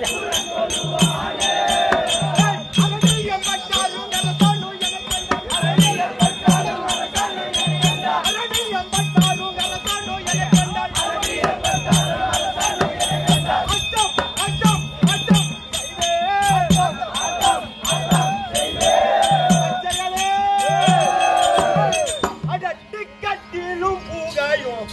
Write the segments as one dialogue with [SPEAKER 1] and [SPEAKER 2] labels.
[SPEAKER 1] கட்டிலும் பூகாயும்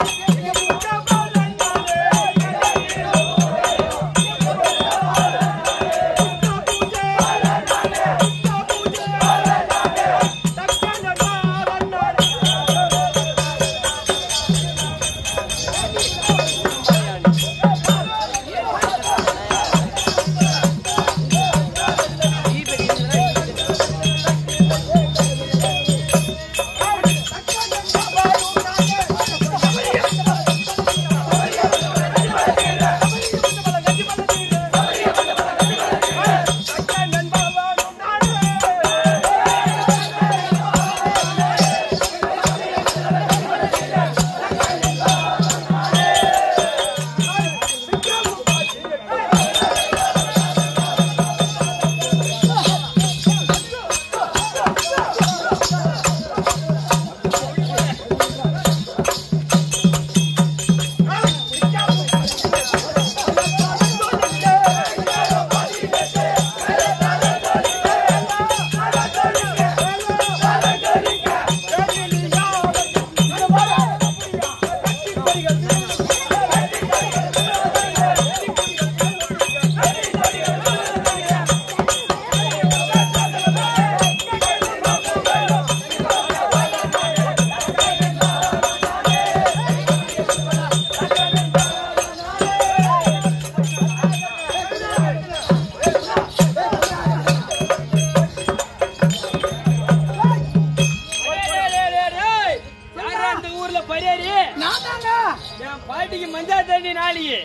[SPEAKER 2] யாரா இந்த ஊர்ல பரியாரி என் பாட்டிக்கு மஞ்சா தண்ணி நாளைக்கு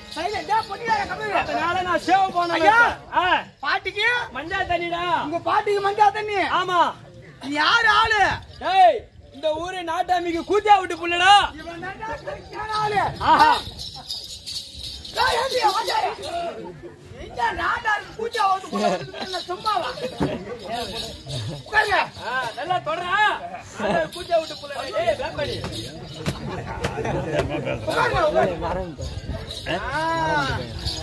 [SPEAKER 2] அதனால நான் சேவ் பண்ண
[SPEAKER 1] பாட்டிக்கு
[SPEAKER 2] மஞ்சா தண்ணிடா
[SPEAKER 1] உங்க பாட்டிக்கு மஞ்சா தண்ணி
[SPEAKER 2] ஆமா
[SPEAKER 1] நீ யாரு ஆளு
[SPEAKER 2] டேய் இந்த ஊரு நாட்டாமிக்கு கூத்தியா விட்டு புள்ளடா
[SPEAKER 1] இவன் தான்டா சரியான ஆளு
[SPEAKER 2] ஆஹா
[SPEAKER 1] ஏய், ஏண்டி, வாஜாரு? எங்க நாட்டாருக்கு பூஜை வந்து கூட வந்துருக்கீங்க, சும்மாவா உட்காருங்க
[SPEAKER 2] ஆ, நல்லா தொடரா கூத்தியா விட்டு புள்ளடா டேய் வேப்படி
[SPEAKER 1] உட்காருங்க உட்காருங்க ஆ.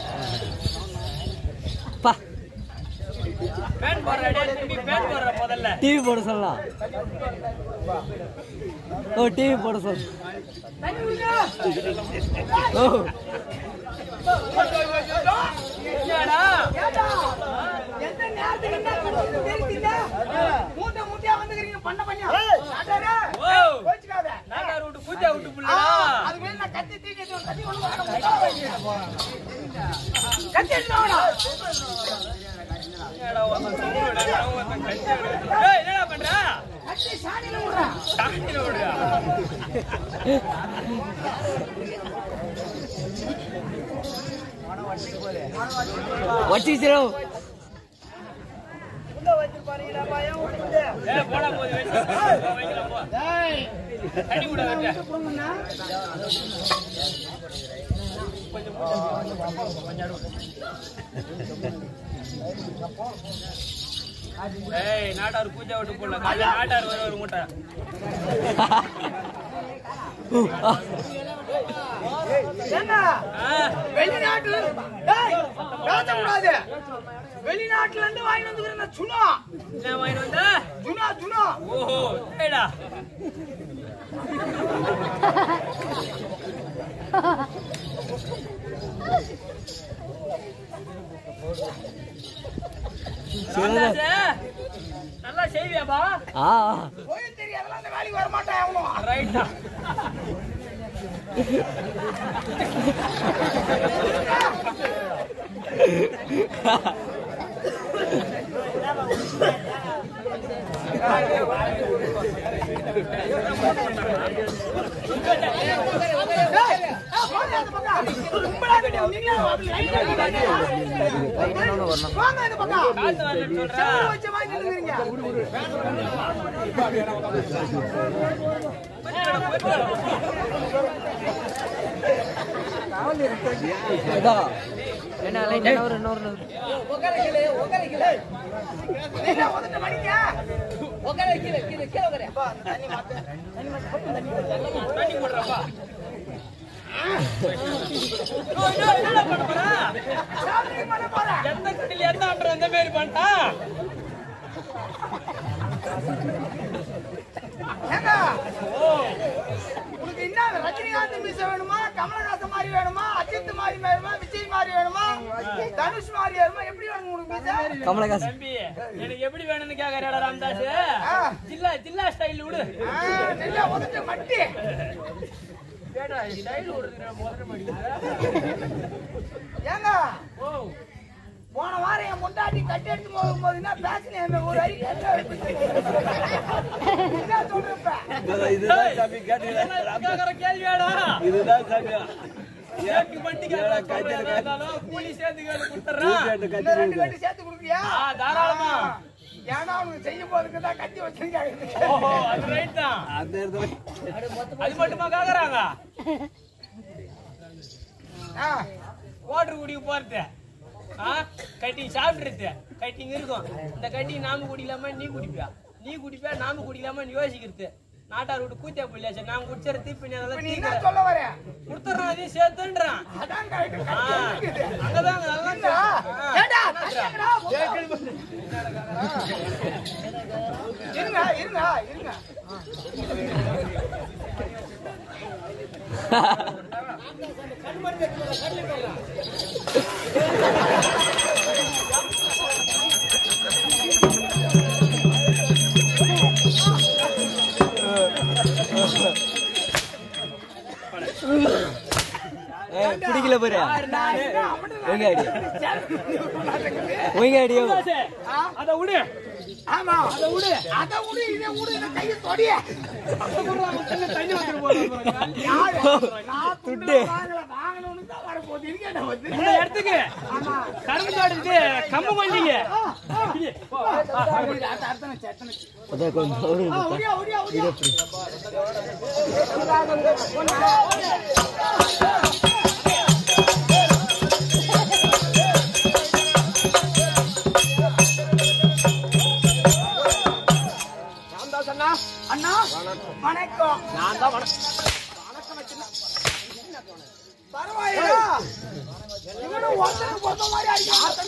[SPEAKER 2] பேன் போடுறா டேய் தம்பி பேன் போடுற முதல்ல
[SPEAKER 3] டிவி போட சொல்லலாம் ஓ டிவி போட சொல்
[SPEAKER 1] தண்ணி குடிங்க.
[SPEAKER 3] ஓ
[SPEAKER 2] என்னடா
[SPEAKER 1] ஏண்டா, எந்த நேரத்துக்கு என்ன பண்ணுறது தெரியுதுல்ல? மூட்டை மூட்டையா வந்துக்கிறீங்க, பண்ண பண்ணியா? நாட்டாரு,
[SPEAKER 2] ஓ
[SPEAKER 1] கோச்சுக்காத.
[SPEAKER 2] நாட்டார் விட்டு கூத்தியா விட்டு
[SPEAKER 1] ஆ,
[SPEAKER 2] புள்ளடா
[SPEAKER 1] அதுக்கு மேல நான் கத்தி தூக்கி எடுத்து கத்தி கொண்டு வாங்க, முடியாது. கத்தி எடுத்து வாங்கடா.
[SPEAKER 2] என்னடா ஒருத்தன் சொல்லுடா ஒருத்தன் கட்டி டேய் என்னடா பண்ற
[SPEAKER 1] கத்தி சாணியில விடுறா.
[SPEAKER 2] தாண்டில விடுடா
[SPEAKER 3] வச்சிச்சிரும்
[SPEAKER 2] ஏய் போடா போது வெச்சு வைக்கலாம் போ
[SPEAKER 1] டேய்,
[SPEAKER 2] தண்ணி கூட வெச்சு
[SPEAKER 1] விட்டு போங்கண்ணா.
[SPEAKER 2] ஏய் நாட்டார் பூஜை விட்டு போடல காலைல நாட்டார் வர ஒரு மூட்டை
[SPEAKER 1] ஏண்டா,
[SPEAKER 2] ஆ,
[SPEAKER 1] வெளிநாட்டுல டேய், பேசக்கூடாது. வெளிநாட்டுல இருந்து வாங்கி வந்துக்கிறேன் சுனா
[SPEAKER 2] என்ன வாங்கிட்டு வந்த
[SPEAKER 1] சுனா சுனா
[SPEAKER 2] ஓஹோ ஏடா ராமதாசே, நல்லா செய்வியாப்பா
[SPEAKER 3] ஆ
[SPEAKER 1] கோயில் தெரியாதெல்லாம் அந்த வேலைக்கு வர மாட்டான் அவனும்
[SPEAKER 2] ரைட்டா
[SPEAKER 1] டேய், ஆ, போங்க அந்த பக்கம். கும்பலா இருக்கு, நீங்களே அப்படி லைனா இருக்காதீங்க. வாங்க இந்த பக்கம்.
[SPEAKER 2] காத்து வரலன்னு சொல்றா
[SPEAKER 1] செவுரு வச்ச மாதிரி நின்னுக்கிறீங்க.
[SPEAKER 3] இதா என்ன லைட் என்ன ஒரு இன்னொரு
[SPEAKER 1] நீங்க வந்துட்டு மடிங்க. அப்பா, அந்த தண்ணி மாத்து.
[SPEAKER 2] தண்ணி போடுறப்பா என்னடா பண்ண போற
[SPEAKER 1] சாப்பிடுங்க, பண்ண போறேன்.
[SPEAKER 2] எந்த கட்டில எந்த ஆண்டர் எந்த மாதிரி பண்ணிட்டா
[SPEAKER 1] ஏங்க? உனக்கு என்ன ரஜினிகாந்த் மீச வேணுமா கமலஹாசன் மாதிரி வேணுமா அஜித் மாதிரி வேணுமா விஜய் மாதிரி வேணுமா தனுஷ் மாதிரி வேணுமா எப்படி வேணும் உனக்கு மீச
[SPEAKER 3] கமலஹாசன்
[SPEAKER 2] தம்பி எனக்கு எப்படி வேணும்னு கேக்குறாடா ராமதாஸ்
[SPEAKER 1] ஆ.
[SPEAKER 2] ஜில்லா ஜில்லா ஸ்டைல் விடு
[SPEAKER 1] ஆ, நல்லா உதட்டு மட்டி
[SPEAKER 2] ஏடா ஸ்டைல் விடுறதுக்கு முதல்ல மாட்டேங்குது
[SPEAKER 1] ஏங்க
[SPEAKER 2] ஓ
[SPEAKER 1] போன வாரம் என் முண்டாட்டி கட்டி எடுத்து போகும்போது என்ன பேசினேன் ஒரு அறிக்கை என்ன சொல்றப்ப
[SPEAKER 2] கேக்குற கேள்வியாடா
[SPEAKER 3] இதுதான் சாமி
[SPEAKER 2] கேக்கு பண்ணிட்டு கேக்குற கூலி சேர்த்து கேட்டு கொடுத்துறான்
[SPEAKER 1] இன்னும் ரெண்டு கட்டி சேர்த்து கொடுக்குறியா
[SPEAKER 2] ஆ, தாராளமா.
[SPEAKER 1] ஏன்னா அவனுக்கு செய்ய போறதுக்கு தான் கட்டி வச்சிருக்காங்க
[SPEAKER 2] ஓஹோ அது ரைட் தான்
[SPEAKER 3] அந்த இடத்துல
[SPEAKER 2] அது மட்டுமா கேக்குறாங்க
[SPEAKER 1] ஆ,
[SPEAKER 2] வாட்டர் குடிக்க போறது ஆ கட்டிங் சாப்பிடுறது கட்டிங் இருக்கும் இந்த கட்டிங் நாம குடிக்கலாமா நீ குடிப்பியா நீ குடிப்பியா நாம குடிக்கலாமா யோசிக்கிறது நாட்டார் விட்டு கூத்தியா போயிலாச்சு நான் குடிச்சற தீப்பி நீ
[SPEAKER 1] இப்ப
[SPEAKER 2] அதெல்லாம்
[SPEAKER 1] நீ என்ன
[SPEAKER 2] தீக்கிற
[SPEAKER 1] சொல்ல வர
[SPEAKER 2] கொடுத்துறான் அதையும் சேர்த்துன்றான்
[SPEAKER 1] அதான் கரெக்ட்
[SPEAKER 2] ஆ,
[SPEAKER 1] கட்டி இருக்குது.
[SPEAKER 2] அங்கதான் நல்லா
[SPEAKER 1] என்ன? ஏண்டா, தனியாங்கடா, இருங்க இருங்க இருங்க
[SPEAKER 3] ஏய், பிடிக்கல பாரு
[SPEAKER 1] நான் என்ன அப்படி
[SPEAKER 3] ஒங்க அடி
[SPEAKER 1] நான்
[SPEAKER 3] ஒங்க அடியோ
[SPEAKER 2] அதை விடு
[SPEAKER 1] ஆமா அதை விடு அதை விடு இதை விடு இந்த கையை தொடிய
[SPEAKER 2] தண்ணி வந்துட்டு போறான்
[SPEAKER 1] யாரு நான் துட்டு
[SPEAKER 3] துட்டு.
[SPEAKER 1] வாங்கல வாங்கணும்னு தான் வர போகுது இருக்கேன் வந்து
[SPEAKER 2] இந்த இடத்துக்கு
[SPEAKER 1] ஆமா
[SPEAKER 2] கரும்பு காடுக்கு கம்பு வண்டிங்க
[SPEAKER 1] அடுத்த அடுத்த நிமிஷம், அடுத்த நிமிஷம்.
[SPEAKER 3] அதான் கொஞ்சம் ஒரு
[SPEAKER 1] ஆ, ஒடியா, ஒடியா, ஒடியா. அண்ணா வணக்கம்
[SPEAKER 2] நான் தான் வணக்கம்
[SPEAKER 1] பரவாயில்ல இவனும் ஒருத்தனுக்கு பொறுத்த மாதிரி அடிக்க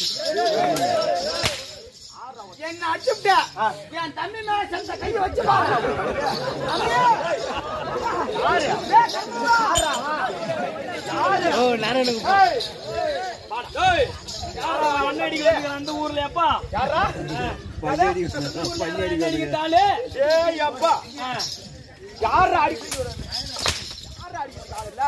[SPEAKER 1] என்ன அடிச்சுட்ட என் தம்பி மேல சென்ற கையை வச்சு பாரு
[SPEAKER 3] ஓ நாராயணன்
[SPEAKER 2] ஏய், யாரா அண்ணன் அடிக்கிறது அந்த ஊர்ல அப்பா
[SPEAKER 3] பண்ணி அடி பண்ணி அடி
[SPEAKER 2] அடிக்கிறாளே
[SPEAKER 1] ஏய் அப்பா
[SPEAKER 2] ஆ.
[SPEAKER 1] யார் அடிக்கிறது யார் அடிக்கிறாங்கல்ல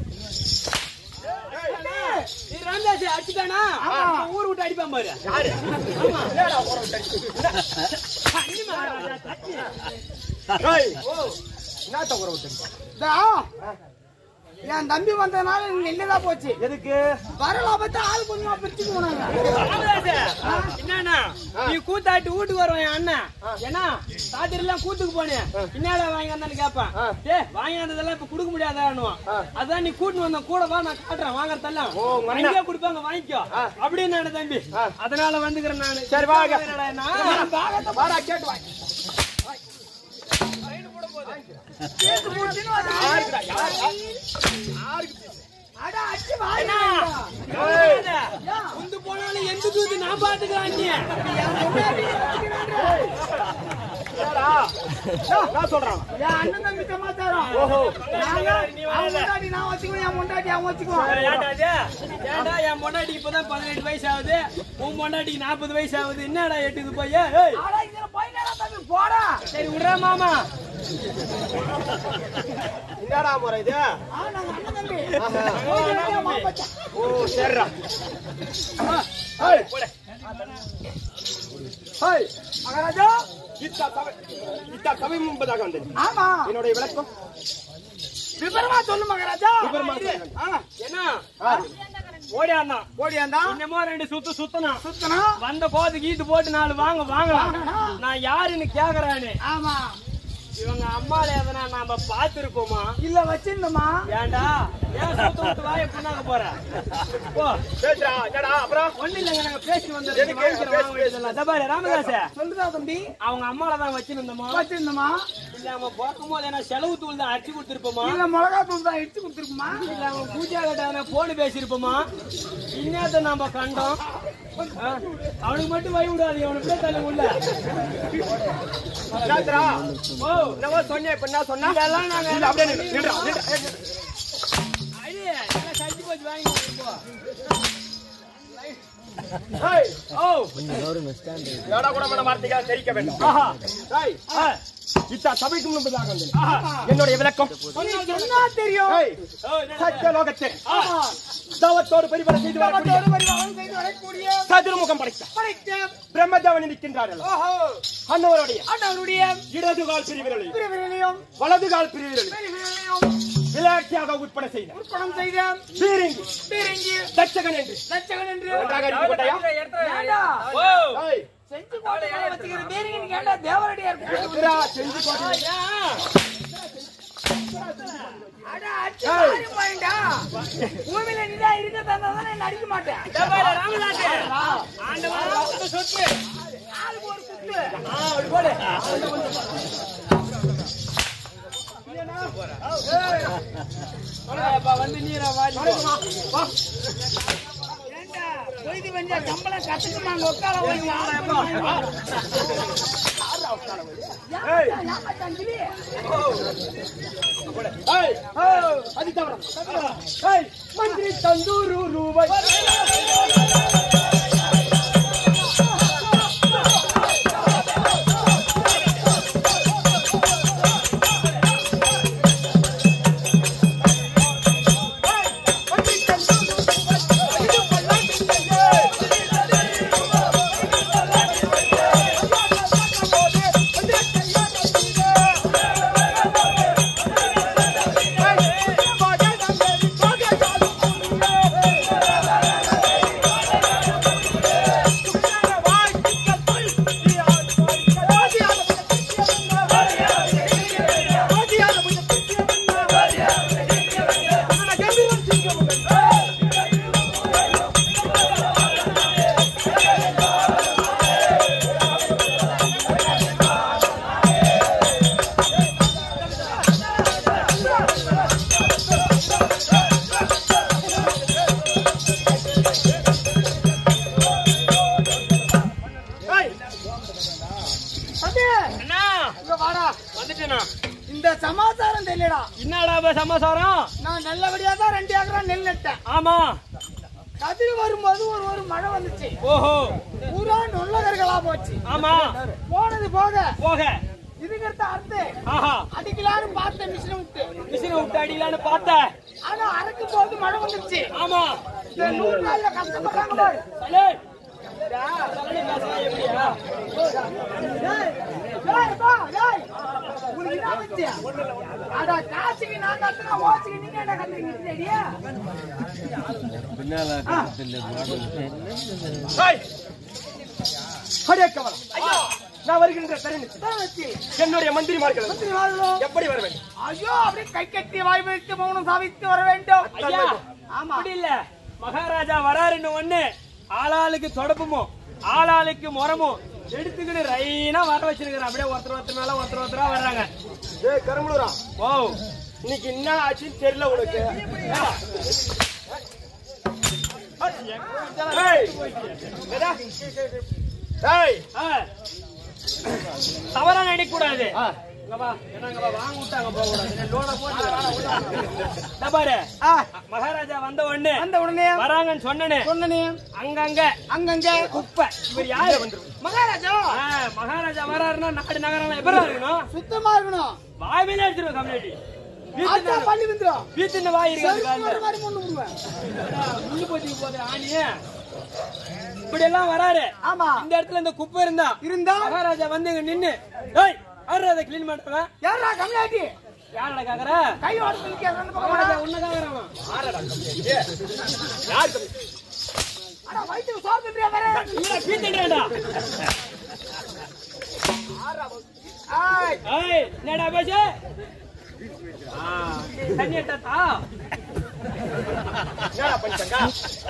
[SPEAKER 2] நீ ராமதாஸ் அடிச்சுட்டானா
[SPEAKER 1] ஆமா.
[SPEAKER 2] அவன் ஊர் விட்டு அடிப்பான் பாரு
[SPEAKER 1] யாரு என்னடா ஊரை விட்டு அடிக்கிறது?
[SPEAKER 2] தண்ணி மாறாதா, தண்ணி.
[SPEAKER 1] ஏய், என்னத்த ஊரை விட்டு அடிக்கிறது? என் தம்பி வந்ததுனால நீங்க இல்லதான் போச்சு
[SPEAKER 2] எதுக்கு
[SPEAKER 1] வரலாம் பார்த்தா ஆள் கொஞ்சமா பிரிச்சுக்கு போனாங்க
[SPEAKER 2] ராமதாஸ், என்னண்ணா நீ கூத்தாட்டி வீட்டுக்கு வருவான் என் அண்ணன் ஏன்னா ராத்திரி எல்லாம் கூத்துக்கு போனேன் என்னடா வாங்கி வந்தான்னு கேட்பான் டேய் வாங்கி வந்ததெல்லாம் இப்ப கொடுக்க முடியாதான்னுவான் அதான் நீ கூட்டு வந்த கூட வா நான் காட்டுறேன் வாங்கறதெல்லாம் அங்கேயே கொடுப்பாங்க வாங்கிக்கோ அப்படின்னு நானு தம்பி அதனால வந்துக்கிறேன் நானு
[SPEAKER 1] சரி, வாங்க.
[SPEAKER 2] என்னடா நான்
[SPEAKER 1] பாகத்தை பாடா கேட்டு வாங்க கேட்டு முடிச்சுன்னு வந்து யாருக்குடா? யாரு? அட, அடிச்சு வாங்க.
[SPEAKER 2] உந்து போனாலும் எந்த தூத்து நான் பாத்துக்கிறேன் நீ
[SPEAKER 1] என் அண்ணன் தம்பி சமாச்சாரம். நாங்க, அவன் முன்னாடி நான் வச்சுக்குவேன், என் முன்னாடி அவன் வச்சுக்குவான்.
[SPEAKER 2] ஏன்டா இது? ஏன்டா என் பொண்டாட்டிக்கு இப்பதான் பதினெட்டு வயசு ஆகுது உன் பொண்டாட்டிக்கு நாற்பது வயசு ஆகுது என்னடா எட்டுது போய் ஏய்
[SPEAKER 1] அட, இதுல போயிட்டாடா தம்பி, போடா.
[SPEAKER 2] சரி விடுறா மாமா
[SPEAKER 1] ஆ, நாங்க அண்ணன் தம்பி. போயிட்டு மாப்பச்சா. மகாராஜா ஆமா
[SPEAKER 4] என்னுடைய விளக்கம்
[SPEAKER 1] விபரமா சொல்லு மகாராஜா ஆ,
[SPEAKER 2] என்ன ஓடியாந்தான்
[SPEAKER 1] ஓடியாந்தா
[SPEAKER 2] இன்னமோ ரெண்டு சுத்து சுத்தணும்
[SPEAKER 1] சுத்தனா
[SPEAKER 2] வந்த கோதுக்கு ஈத்து போட்டு நாலு வாங்க வாங்கலாம் நான் யாருன்னு கேக்குறானே
[SPEAKER 1] ஆமா
[SPEAKER 2] இவங்க அம்மால எதனா நாம பாத்துருப்போமா
[SPEAKER 1] இல்ல வச்சிருந்தோமா
[SPEAKER 2] ஏன்டா ஏன் சுத்த விட்டு வாய பண்ணாக்க போற போ
[SPEAKER 4] பேசுறா என்னடா அப்புறம்
[SPEAKER 2] ஒண்ணு இல்லைங்க நாங்க பேசி வந்தோம் வாங்கிக்கிறோம் வாங்க வேண்டியதெல்லாம் தபாரு ராமதாச
[SPEAKER 1] சொல்லுதா தம்பி
[SPEAKER 2] அவங்க அம்மால தான் வச்சிருந்தோமா
[SPEAKER 1] வச்சிருந்தோமா
[SPEAKER 2] இல்ல அவன் பிறக்கும் போது என்ன செலவு தூள் தான் அடிச்சு கொடுத்துருப்போமா
[SPEAKER 1] இல்ல மிளகா தூள் தான் எடுத்து கொடுத்துருக்குமா
[SPEAKER 2] இல்ல அவன் பூஜா கிட்ட போன் பேசியிருப்போமா இன்னத்த நாம கண்டோம் ஆ, அவனுக்கு மட்டும் வை விடாது அவனுக்கு தள்ளி உள்ள
[SPEAKER 4] என்னடா
[SPEAKER 2] ஓ
[SPEAKER 4] என்னவோ சொன்னேன் இப்ப என்ன சொன்னா
[SPEAKER 2] இதெல்லாம் நாங்க
[SPEAKER 4] இல்ல அப்படியே நில்லு, நில்றா, நில்றா.
[SPEAKER 2] அடி, எல்லாம் சளிச்சு போச்சு, வாங்கி போ.
[SPEAKER 4] ஏய்,
[SPEAKER 2] ஓ
[SPEAKER 3] கவருங்க ஸ்டாண்ட்
[SPEAKER 4] ஏடா கூட மன வார்த்தைகள் தெரிவிக்க வேண்டும்
[SPEAKER 2] ஆஹா
[SPEAKER 4] ஏய்,
[SPEAKER 2] ஆ,
[SPEAKER 4] இத்தா சபைக்கு முன்பதாக வந்தேன்.
[SPEAKER 2] ஆஹா.
[SPEAKER 4] என்னுடைய விளக்கம்
[SPEAKER 1] உனக்கு என்ன தெரியும்
[SPEAKER 4] ஏய்,
[SPEAKER 2] ஓ, என்ன-
[SPEAKER 4] சத்திய லோகத்தில்
[SPEAKER 2] ஆஹா.
[SPEAKER 4] தவத்தோடு பரிவரை செய்து வரக்கூடிய
[SPEAKER 1] தவத்தோடு பரிவாரம் செய்து வரக்கூடிய
[SPEAKER 4] சதுர்முகம் படைத்த
[SPEAKER 1] படைத்த
[SPEAKER 4] பிரம்மதேவன் இருக்கின்றார்கள்
[SPEAKER 1] ஓஹோ
[SPEAKER 4] அன்னவருடைய
[SPEAKER 1] ஆண்டவனுடைய
[SPEAKER 4] இடது கால் பிரிவிரலை
[SPEAKER 1] பிரிவினையும்
[SPEAKER 4] வலது கால் பிரிவிரலை
[SPEAKER 1] பிரிவினையும்
[SPEAKER 4] விளையாட்டியாக உட்பட செய்த
[SPEAKER 1] உற்பணம் செய்த
[SPEAKER 4] பீரிங்கி
[SPEAKER 1] பீரங்கி
[SPEAKER 4] தட்சகன் என்று
[SPEAKER 1] லட்சகன் என்று
[SPEAKER 4] ஒன்றாக அறிவிக்கப்பட்டாயா?
[SPEAKER 1] ஏண்டா?
[SPEAKER 2] ஓ,
[SPEAKER 4] ஏய்,
[SPEAKER 1] செஞ்சு கோட்டை மேல வச்சுக்கிற பீரங்கின்னு கேட்டா தேவரடியார் கூப்பிட்டு
[SPEAKER 4] எதிரா செஞ்சு கோட்டை
[SPEAKER 1] அட, அடிச்சு மாறி போயிண்டா. பூமியில நீதான் இருக்க தந்தாதானே நான் அடிக்க மாட்டேன்
[SPEAKER 2] தபால ராமதாசு. ஆண்டவனா உங்க சொத்து.
[SPEAKER 1] ஆளுக்கு ஒரு குத்து
[SPEAKER 2] ஆ, அப்படி போடு. ஏப்பா, வந்து நீரா வாடி போ.
[SPEAKER 1] ஏண்டா கொய்து வெஞ்சா கம்பளம் கத்துக்குமா அங்க உட்கார போய் வாடா
[SPEAKER 4] ஏய்.
[SPEAKER 1] தங்கிலி
[SPEAKER 4] ஏய், ஏய், அது தவறு. ஏய், மந்திரி தந்தூரு ரூபாய் ஏய்,
[SPEAKER 1] தம்பி
[SPEAKER 2] அண்ணா,
[SPEAKER 1] இங்க வாடா
[SPEAKER 2] வந்துட்டேனா?
[SPEAKER 1] இந்த சமாச்சாரம் தெரியலடா
[SPEAKER 2] என்னடா இப்ப சமாசாரம்
[SPEAKER 1] நான் நல்லபடியா தான் ரெண்டு ஏக்கரா நெல் நட்டேன்
[SPEAKER 2] ஆமா
[SPEAKER 1] கதிர் வரும்போது ஒரு ஒரு மழை வந்துச்சு
[SPEAKER 2] ஓஹோ
[SPEAKER 1] பூரா நொல்லகர்களா போச்சு
[SPEAKER 2] ஆமா
[SPEAKER 1] போனது போக
[SPEAKER 2] போக
[SPEAKER 1] இதுங்கிறத அறுத்து
[SPEAKER 2] ஆஹா
[SPEAKER 1] அடிக்கலான்னு பார்த்த மிஷினை விட்டு
[SPEAKER 2] மிஷினை விட்டு அடிக்கலான்னு பார்த்தேன்
[SPEAKER 1] ஆனா அறுக்கும் போது மழை வந்துச்சு
[SPEAKER 2] ஆமா
[SPEAKER 1] இந்த நூறு நாள்ல கஷ்டப்படுறாங்க பாரு.
[SPEAKER 2] சலே. சலே பேசலாம் எப்படியா?
[SPEAKER 1] டேய், டேய், பா, டேய். உனக்கு என்ன வந்துச்சு? அட, காசுக்கு நான் கத்துனா, ஓசுக்கு நீங்க என்ன கத்துறீங்க? இல்லையா?
[SPEAKER 3] பின்னால கட்டத்தில்
[SPEAKER 4] ஏய், அடே கவலம். நான் வருகின்ற தருணத்தில்
[SPEAKER 1] இதான் வச்சு.
[SPEAKER 4] என்னுடைய மந்திரிமார்கள்
[SPEAKER 1] மந்திரி வாழணும்.
[SPEAKER 4] எப்படி வர வேண்டும்
[SPEAKER 1] ஐயோ அப்படியே கை கட்டி வாய் வைத்து மௌனம் சாவித்து வர வேண்டும்
[SPEAKER 2] ஐயா
[SPEAKER 1] ஆமா
[SPEAKER 2] அப்படி இல்ல மகாராஜா வராருன்னு ஒண்ணு ஆளாளுக்கு தொடப்புமோ ஆளாளுக்கு முறமும் எடுத்துக்கிட்டு ரைனா வர வச்சிருக்கிறேன் அப்படியே ஒருத்தர் ஒருத்தர் மேல ஒருத்தர் ஒருத்தரா வர்றாங்க
[SPEAKER 4] ஏய் கரும்புலூரா
[SPEAKER 2] ஓ
[SPEAKER 4] இன்னைக்கு என்ன ஆச்சுன்னு தெரியல உனக்கு ஏய், என்னடா? ஏய்,
[SPEAKER 2] ஆ. தவறா நினைக்க கூடாது இங்க வா, என்னங்க வா, வாங்க விட்டாங்க போக கூடாது என்ன லோனா போட்டு இதோ பாரு
[SPEAKER 1] ஆ,
[SPEAKER 2] மகாராஜா வந்த உடனே
[SPEAKER 1] வந்த உடனே
[SPEAKER 2] வராங்கன்னு சொன்னனே
[SPEAKER 1] சொன்னனே
[SPEAKER 2] அங்கங்க
[SPEAKER 1] அங்கங்க
[SPEAKER 2] குப்பை இவர் யாரு
[SPEAKER 1] மகாராஜா
[SPEAKER 2] ஆ, மகாராஜா வராருன்னா நாடு நகரம் எப்பரா இருக்கணும்
[SPEAKER 1] சுத்தமா இருக்கணும்
[SPEAKER 2] வாய்மையில எடுத்துருவோம் கம்யூனிட்டி
[SPEAKER 1] ஆச்சா பள்ளி வந்துடும்
[SPEAKER 2] வீட்டு வாய் இருக்காது
[SPEAKER 1] செருப்பு
[SPEAKER 2] கால்ல.
[SPEAKER 1] ஒரு மாதிரி கொண்டு விடுவேன்
[SPEAKER 2] முள்ளு போச்சு போது ஆணிய இப்படி எல்லாம் வராரு
[SPEAKER 1] ஆமா
[SPEAKER 2] இந்த இடத்துல இந்த குப்பை இருந்தா
[SPEAKER 1] இருந்தா
[SPEAKER 2] மகாராஜா வந்து இங்க நின்னு ஏய் யாரு அதை கிளீன் பண்றவன்
[SPEAKER 1] யாரா கம்மியாட்டி
[SPEAKER 2] யாரடா கேக்குற
[SPEAKER 1] கை ஓடத்துல கேட்கறது பக்கம்
[SPEAKER 2] மகாராஜா
[SPEAKER 1] வாடா.
[SPEAKER 2] உன்ன கேக்குறான்
[SPEAKER 4] யார் கம்மி?
[SPEAKER 1] அட வயிற்றுக்கு சோறு தின்றியா வேற
[SPEAKER 2] இல்ல பீத்தடியாடா
[SPEAKER 1] ஆய்
[SPEAKER 2] ஏய் என்னடா பேசு ஆ தண்ணி எடுத்தா
[SPEAKER 4] என்னடா பண்ணிட்டங்க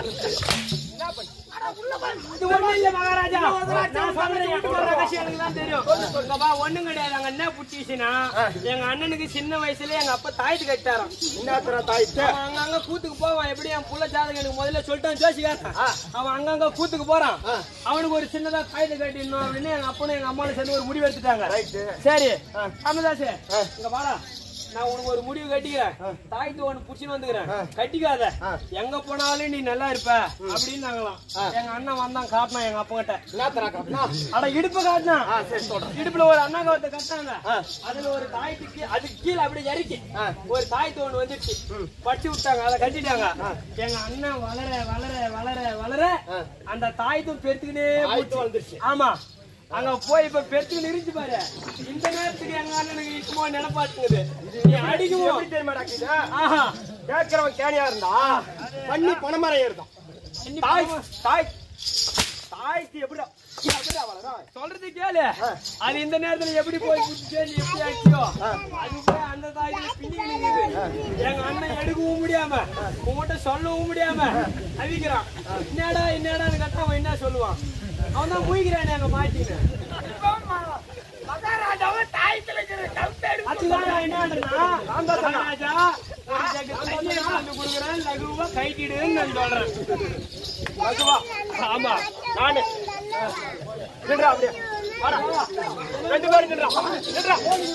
[SPEAKER 1] அட உள்ள போய்
[SPEAKER 2] இது ஒண்ணும் இல்ல மகாராஜா நான் சொல்றேன் என் கூட ரகசியம் எனக்கு தான் தெரியும் இங்க வா ஒண்ணும் கிடையாது அங்க என்ன புட்டிச்சுனா எங்க அண்ணனுக்கு சின்ன வயசுல எங்க அப்பா தாயத்து கட்டாராம்
[SPEAKER 4] என்னத்தர தாய்த்து
[SPEAKER 2] அவன் அங்கங்க கூத்துக்கு போவான் எப்படி என் புள்ள ஜாதகம் எனக்கு முதல்ல சொல்லிட்டான் ஜோசிக்காரன் அவன் அங்கங்க கூத்துக்கு போறான் அவனுக்கு ஒரு சின்னதா காயத்தை கட்டிடணும் அப்படின்னு எங்க அப்பனும் எங்க அம்மாவும் சேர்ந்து ஒரு முடிவு எடுத்துட்டாங்க
[SPEAKER 4] ரைட்டு
[SPEAKER 2] சரி ராமதாஸ் இங்க வாடா நான் உனக்கு ஒரு முடிவு கட்டிக்கிறேன் தாய்த்து ஒண்ணு புடிச்சுன்னு வந்துக்கிறேன் கட்டிக்காத எங்க போனாலும் நீ நல்லா இருப்ப அப்படின்னு நாங்களாம் எங்க அண்ணன் வந்தான் காட்டினான் எங்க அப்பா கிட்ட
[SPEAKER 4] என்னத்தர காட்டினா
[SPEAKER 2] அட இடுப்பு காட்டினான்
[SPEAKER 4] ஆ சரி சொல்றேன்
[SPEAKER 2] இடுப்புல ஒரு அண்ணா கவத்தை கட்டினாங்க அதுல ஒரு தாயத்துக்கு அதுக்கு கீழே அப்படியே இறக்கி ஒரு தாயத்து ஒண்ணு வந்துருச்சு பட்டி விட்டாங்க அதை கட்டிட்டாங்க எங்க அண்ணன் வளர வளர வளர வளர அந்த தாயத்தும் பெருத்துக்கிட்டே
[SPEAKER 4] தாயத்து
[SPEAKER 2] போச்சு.
[SPEAKER 4] வந்துருச்சு.
[SPEAKER 2] ஆமா அங்க போய் இப்ப பெருத்துக்கிட்டு இருந்துச்சு பாரு இந்த நேரத்துக்கு எங்க அண்ணனுக்கு இருக்குமோ நினைப்பாட்டுங்குது நீ அடிக்குமோ
[SPEAKER 4] எப்படி தெரியுமாடா இது
[SPEAKER 2] ஆஹா
[SPEAKER 4] கேட்கிறவன் கேணியா இருந்தா பண்ணி பணமரம் ஏறுதான்
[SPEAKER 2] இன்னி
[SPEAKER 4] தாய்
[SPEAKER 2] பணமா-
[SPEAKER 4] தாய் தாய்க்கு எப்படிடா எப்படிடா வளரும்
[SPEAKER 2] சொல்றது கேளு அது இந்த நேரத்துல எப்படி போய் குடிச்சே நீ எப்படி ஆச்சியோ அது போய் அந்த தாயில பின்னி நிக்குது எங்க அண்ணன் எடுக்கவும் முடியாம உங்ககிட்ட சொல்லவும் முடியாம அவிக்கிறான் என்னடா என்னடான்னு கேட்டா அவன் என்ன சொல்லுவான் அவன் தான் மூய்கிறானே அங்க மாட்டின்னு
[SPEAKER 1] மகாராஜாவை தாயத்துல இருக்கிற கவுத்தை எடுத்து
[SPEAKER 2] அதுதான் நான் என்னன்றேன்னா, மகாராஜா, ஒரு ஜக்கு தண்ணி எடுத்து வந்து கொடுக்குறேன், லகுவா கைட்டிடுன்னு நான் சொல்றேன்.
[SPEAKER 4] லகுவா
[SPEAKER 2] ஆமா
[SPEAKER 4] நானு நின்றா அப்படியே வாடா ரெண்டு பேரும் நின்றா நின்றா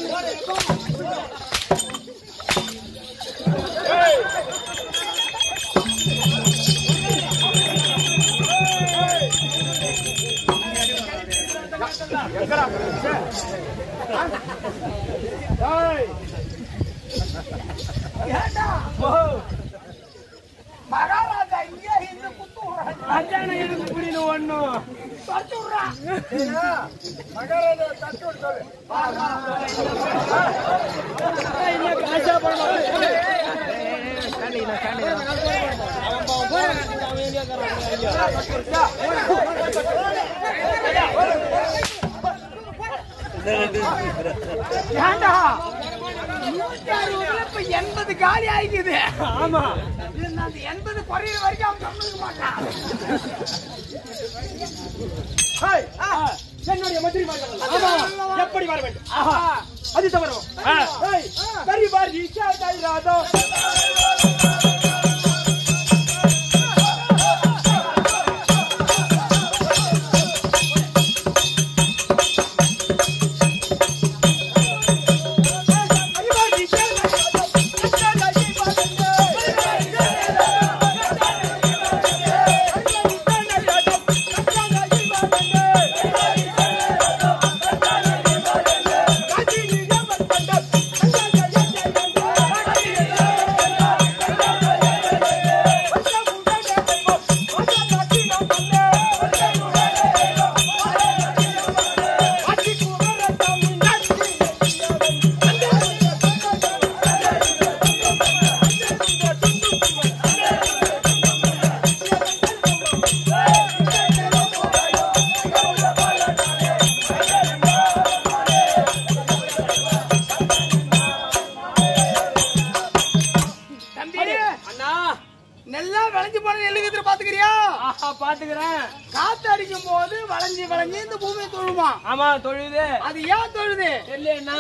[SPEAKER 4] ஏய் எங்கடா ஏய்
[SPEAKER 1] ஏண்டா
[SPEAKER 2] ஓ,
[SPEAKER 1] மகாராஜா இங்க இருந்து குத்து விடுறான்
[SPEAKER 2] அதானே எனக்கு புரியல ஒண்ணும்.
[SPEAKER 1] தட்டு விடுறான்
[SPEAKER 4] மகாராஜா தட்டு விட்டு சொல்லு
[SPEAKER 2] ஏய், என்ன காசா பணமா? அவன் பாவம் போறான், அவன் எங்கேயோ இருக்கிறான், ஐயா.
[SPEAKER 1] ஏண்டா நூத்தி அறுபதுல இப்ப எண்பது காலி ஆயிக்குது
[SPEAKER 2] ஆமா
[SPEAKER 1] இது அந்த எண்பது குறையிற வரைக்கும் அவன் கம்மிக்க மாட்டான்
[SPEAKER 4] ஹேய், என்னுடைய மந்திரி
[SPEAKER 2] ஆமா.
[SPEAKER 4] எப்படி வர வேண்டும்
[SPEAKER 2] ஆஹா.
[SPEAKER 4] அது தவறும்
[SPEAKER 2] ஆ.
[SPEAKER 4] ஏய், very bad, you can't die, Radha.
[SPEAKER 1] தம்பி
[SPEAKER 2] அண்ணா
[SPEAKER 1] நெல்லா விளைஞ்சு போன நெல்லுக்கு பாத்துக்கிறியா
[SPEAKER 2] ஆஹா பாத்துக்கிறேன்
[SPEAKER 1] காத்து அடிக்கும் போது வளைஞ்சு வளைஞ்சு இந்த பூமியை தொழுமா
[SPEAKER 2] ஆமா தொழுது
[SPEAKER 1] அது ஏன் தொழுது
[SPEAKER 2] தெரியலண்ணா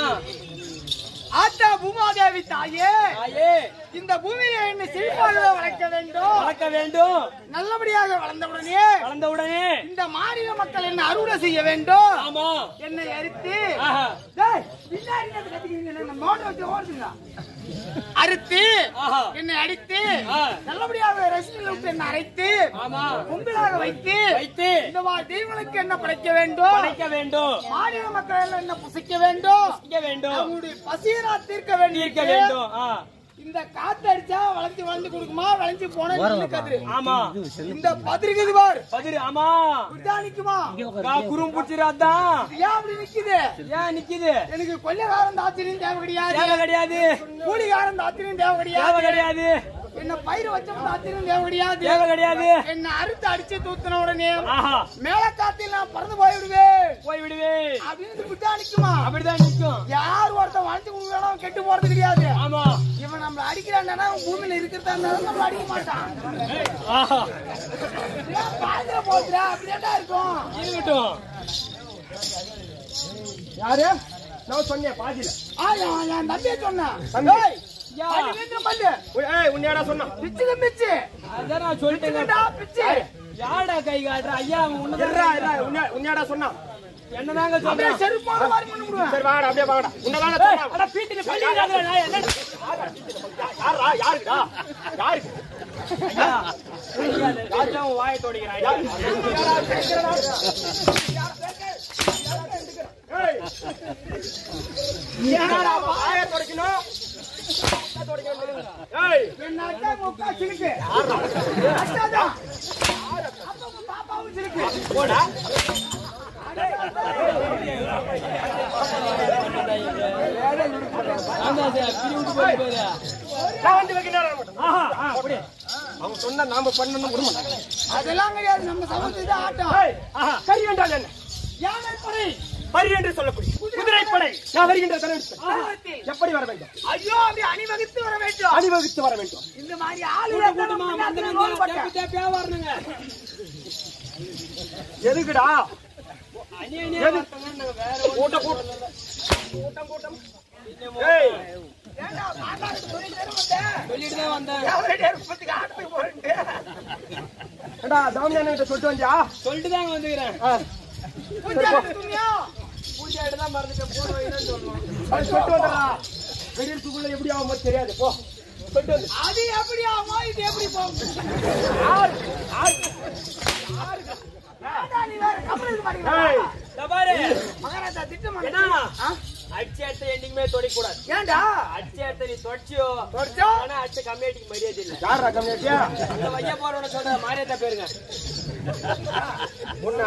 [SPEAKER 1] ஆத்தா பூமாதேவி தாயே
[SPEAKER 2] தாயே
[SPEAKER 1] இந்த பூமியை என்ன செழிப்பாக வளர்க்க வேண்டும்
[SPEAKER 2] வளர்க்க வேண்டும்
[SPEAKER 1] நல்லபடியாக வளர்ந்தவுடனே
[SPEAKER 2] வளர்ந்த உடனே
[SPEAKER 1] இந்த மாநில மக்கள் என்ன அறுவடை செய்ய வேண்டும்
[SPEAKER 2] ஆமா
[SPEAKER 1] என்னை அறுத்து
[SPEAKER 2] ஆஹா
[SPEAKER 1] டேய், பின்னாடி வந்து கத்திக்கிறீங்க, என்ன மோட்டர் வச்சு ஓடுதுங்க. அறுத்து
[SPEAKER 2] ஆஹா.
[SPEAKER 1] என்னை அடித்து
[SPEAKER 2] ஆ.
[SPEAKER 1] நல்லபடியாக ரசிகர்கள் விட்டு என்னை அரைத்து
[SPEAKER 2] ஆமா
[SPEAKER 1] கும்பலாக வைத்து
[SPEAKER 2] வைத்து
[SPEAKER 1] இந்த மாதிரி தெய்வங்களுக்கு என்ன படைக்க வேண்டும்
[SPEAKER 2] படைக்க வேண்டும்
[SPEAKER 1] மாநில மக்கள் எல்லாம் என்ன புசிக்க வேண்டும்
[SPEAKER 2] வைக்க வேண்டும்
[SPEAKER 1] அவங்களுடைய பசியரா தீர்க்க வேண்டும்
[SPEAKER 2] தீர்க்க வேண்டும் ஆ
[SPEAKER 1] இந்த காத்து அடிச்சா வளைஞ்சு வளைஞ்சு கொடுக்குமா வளைஞ்சு போனா நின்னு கதிரு
[SPEAKER 2] ஆமா
[SPEAKER 1] இந்த பதிரிக்குது பார்
[SPEAKER 2] பதிரு ஆமா
[SPEAKER 1] இப்படிதான் நிக்குமா
[SPEAKER 2] கா குறும் புடிச்சிராதான்
[SPEAKER 1] இது ஏன் அப்படி நிக்குது
[SPEAKER 2] ஏன் நிக்குது
[SPEAKER 1] எனக்கு கொள்ளைக்காரன் தாத்திரியும் தேவை கிடையாது
[SPEAKER 2] தேவை கிடையாது
[SPEAKER 1] கூலிக்காரன் தாத்திரியும் தேவை
[SPEAKER 2] தேவை
[SPEAKER 1] கிடையாது
[SPEAKER 2] கிடையாது
[SPEAKER 1] என்ன பயிர் வச்சோம் தாத்திரம் தேவை கிடையாது
[SPEAKER 2] தேவை கிடையாது
[SPEAKER 1] என்ன அறுத்து அடிச்சு தூத்தின உடனே
[SPEAKER 2] ஆஹா
[SPEAKER 1] மேல காத்தில் நான் பறந்து போய் விடுவேன்
[SPEAKER 2] போய் விடுவேன்
[SPEAKER 1] அப்படின்னு விட்டா நிக்குமா
[SPEAKER 2] அப்படிதான் நிற்கும்
[SPEAKER 1] யார் ஒருத்தன் வாழ்த்து கொடுக்கணும் கெட்டு போறது கிடையாது
[SPEAKER 2] ஆமா
[SPEAKER 1] இவன் நம்மள அடிக்கிறான்னா அவன் பூமியில இருக்கிறதா இருந்தாலும் நம்மள அடிக்க மாட்டான்
[SPEAKER 2] ஆஹா
[SPEAKER 1] ஏன் பாத்துல போச்சுடா அப்படியேதான் இருக்கும்
[SPEAKER 2] இருக்கட்டும்
[SPEAKER 4] யாரு நான் சொன்னேன் பாதியில
[SPEAKER 1] ஆ, என் என் தம்பியை சொன்னான்
[SPEAKER 4] தம்பி.
[SPEAKER 1] ஏய்,
[SPEAKER 2] யா.
[SPEAKER 1] பல்லு வீட்டுல பல்லு
[SPEAKER 4] உய், ஏய் உன்னையாடா சொன்னான்
[SPEAKER 1] பிச்சுக்கு பிச்சு
[SPEAKER 2] அதான் நான் சொல்லிட்டேங்க
[SPEAKER 1] பிச்சுக்கிட்டா பிச்சு
[SPEAKER 2] யாடா கை காட்டுற ஐயா அவன்
[SPEAKER 4] இருடா,
[SPEAKER 2] உன்னதான்
[SPEAKER 4] இருடா, உன்னை- உன்னையாடா சொன்னான்
[SPEAKER 2] என்னதாங்க
[SPEAKER 1] அப்படியே
[SPEAKER 2] சொல்றேன்
[SPEAKER 1] செருப்பான மாதிரி பண்ணி விடுவேன்
[SPEAKER 4] சரி வாடா அப்படியே வாடா உன்னதான
[SPEAKER 2] ஏய்,
[SPEAKER 4] சொன்னான்
[SPEAKER 2] அட பீட்டில பள்ளி காட்டுற நாய் என்ன
[SPEAKER 4] யாரா யாருக்குடா யாருக்கு
[SPEAKER 2] ஐயா ஐயா ராஜா உன் வாயை தோடிக்கிறான்
[SPEAKER 4] ஏய் என்னடா வாயை துடைக்கணும் ஏய்
[SPEAKER 1] என்ன அக்கா முக்கா சிலுக்கு அக்காதான் அப்ப உங்க பாப்பாவும் சிலுக்கு
[SPEAKER 4] போடா
[SPEAKER 2] ஆமா சார் பிரி விட்டு போய் போயிரு
[SPEAKER 4] நான் வந்து வைக்கிறேன் மட்டும்
[SPEAKER 2] ஆஹா ஆ, அப்படியே
[SPEAKER 4] அவங்க சொன்னா நாம பண்ணணும் விடுமா
[SPEAKER 1] அதெல்லாம் கிடையாது நம்ம சமூகத்துக்கு ஆட்டம்
[SPEAKER 4] ஏய் ஆஹா கறி என்றால் என்ன
[SPEAKER 1] யானை படை
[SPEAKER 4] பரி என்று சொல்லக்கூடிய குதிரைப்படை நான் வருகின்ற தலைவர் எப்படி வர வேண்டும்
[SPEAKER 1] ஐயோ அப்படி அணிவகுத்து வர வேண்டும்
[SPEAKER 4] அணிவகுத்து வர வேண்டும்
[SPEAKER 1] இந்த மாதிரி ஆளு
[SPEAKER 2] கூட கூட்டமா வந்து வந்து தேப்பி தேப்பியா வரணுங்க
[SPEAKER 4] எதுக்குடா
[SPEAKER 2] அணி அணியா வரட்டுங்க நாங்க வேற
[SPEAKER 4] கூட்ட கூட்டம் கூட்டம் கூட்டம் ஏய்
[SPEAKER 2] சொல்லிட்டு தான் வந்தேன்
[SPEAKER 4] ஏடா தாமியான கிட்ட சொல்லிட்டு வந்தியா
[SPEAKER 2] சொல்லிட்டு தாங்க வந்துக்கிறேன்
[SPEAKER 4] ஆ,
[SPEAKER 2] பூஜை தான் மறந்துட்டேன் போன வைதான் சொல்லணும்
[SPEAKER 4] அது சொல்லிட்டு வந்துடா வெடிக்கிறதுக்குள்ள எப்படி ஆகுமோ தெரியாது போ சொல்லிட்டு வந்து
[SPEAKER 1] அது எப்படி ஆகுமோ இது எப்படி போகும்
[SPEAKER 4] யார் யார்
[SPEAKER 1] வேண்டாம், நீ வேற கப்பலுக்கு
[SPEAKER 4] ஏய்
[SPEAKER 1] மாட்டீங்களா?
[SPEAKER 2] இதோ பாரு
[SPEAKER 1] மகாராஜா திட்டம்
[SPEAKER 2] என்ன
[SPEAKER 1] ஆ?
[SPEAKER 2] அடிச்ச இடத்த என்னைக்குமே தொடைக்க கூடாது
[SPEAKER 1] ஏன்டா
[SPEAKER 2] அடிச்ச இடத்த நீ தொடச்சியோ
[SPEAKER 1] தொடச்சோ?
[SPEAKER 2] ஆனா அடிச்ச கம்மியாட்டிக்கு மரியாதை இல்ல
[SPEAKER 4] யாரா கம்மியாட்டியா
[SPEAKER 2] இந்த வையா போறவன சொல்ற மாரியத்தா பேருங்க
[SPEAKER 4] முன்னா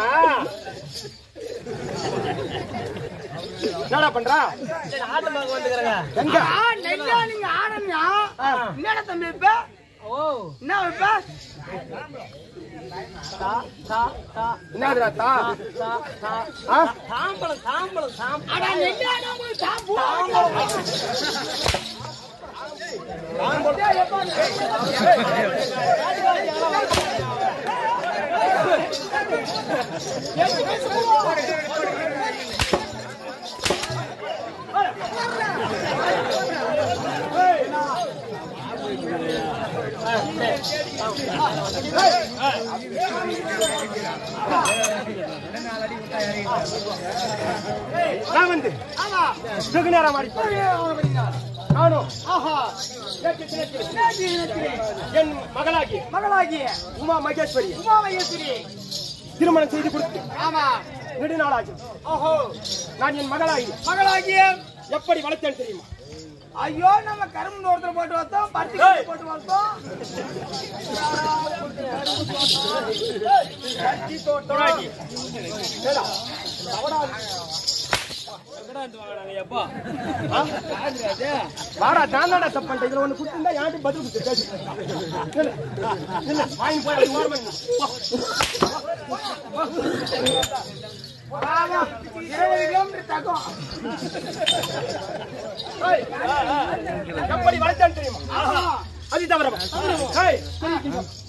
[SPEAKER 4] என்னடா பண்றா
[SPEAKER 2] ஆட்டு மகன் வந்துக்கிறேங்க
[SPEAKER 4] எங்க
[SPEAKER 1] ஆ, நெல்லா நீங்க ஆடணும்யா. என்னடா தம்பி இப்ப?
[SPEAKER 2] ஓ
[SPEAKER 1] என்ன இப்ப?
[SPEAKER 2] தா தா தா
[SPEAKER 4] என்னதுடா தா
[SPEAKER 2] தா தா
[SPEAKER 4] ஆ?
[SPEAKER 2] தாம்பலம் தாம்பலம் தாம்பலம்
[SPEAKER 1] அட, நெல்லா ஆடும்போது தான் பூ வாங்க.
[SPEAKER 4] நான் வந்து
[SPEAKER 1] ஆமா.
[SPEAKER 4] வெகு நேரம் ஆடி நானும்
[SPEAKER 1] ஆஹா.
[SPEAKER 4] நேற்று தினத்தில்
[SPEAKER 1] நேற்று தினத்திலே
[SPEAKER 4] என் மகளாகிய
[SPEAKER 1] மகளாகிய
[SPEAKER 4] உமா மகேஸ்வரி
[SPEAKER 1] உமா மகேஸ்வரி.
[SPEAKER 4] திருமணம் செய்து கொடுத்து
[SPEAKER 1] ஆமா.
[SPEAKER 4] நெடுநாளாகி
[SPEAKER 1] ஓஹோ.
[SPEAKER 4] நான் என் மகளாகி
[SPEAKER 1] மகளாகிய
[SPEAKER 4] எப்படி வளர்த்தேன் தெரியுமா
[SPEAKER 1] ஐயோ நம்ம கரும்பு தோட்டத்துல போட்டு வந்தோம் பருத்தி
[SPEAKER 4] ஏய்.
[SPEAKER 1] போட்டு வந்தோம்
[SPEAKER 4] தோழாகி. ஏடா,
[SPEAKER 2] எப்பா
[SPEAKER 4] வாடா நான் தான்டா தப்பு பண்ணிட்டேன் இதுல ஒண்ணு குடுத்திருந்தா யார்ட்டும் பதில் கொடுத்து பேசு இல்ல, இல்ல, வாங்கி போய் அப்படி ஓரமா நில்லு.
[SPEAKER 1] ஆமா. இருபது கிலோமீட்டர் தக்கம்
[SPEAKER 4] ஏய், எப்படி வளர்த்தேன் தெரியுமா அது தவிர ஏய்,